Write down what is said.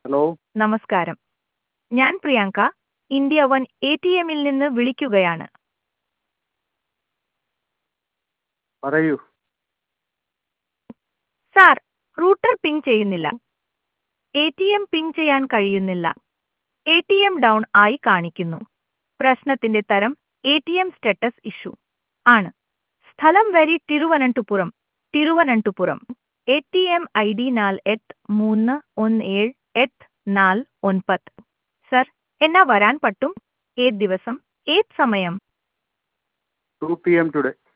hello നമസ്കാരം ഞാൻ Priyanka India one A T എമ്മിൽ നിന്ന് വിളിക്കുകയാണ് പറയൂ സാർ റൂട്ടർ പിങ് ചെയ്യുന്നില്ല എ ടി എം പിങ് ചെയ്യാൻ കഴിയുന്നില്ല എ ടി എം ഡൗൺ ആയി കാണിക്കുന്നു പ്രശ്നത്തിന്റെ തരം A T M status issue ആണ് സ്ഥലം വരി Thiruvananthapuram Thiruvananthapuram A T M I D നാല് എട്ട് മൂന്ന് ഒന്ന് ഏഴ് എട്ട് നാല് ഒൻപത് സർ എന്നാ വരാൻ പറ്റും ഏത് ദിവസം ഏത് സമയം ടു പി എം ടുഡേ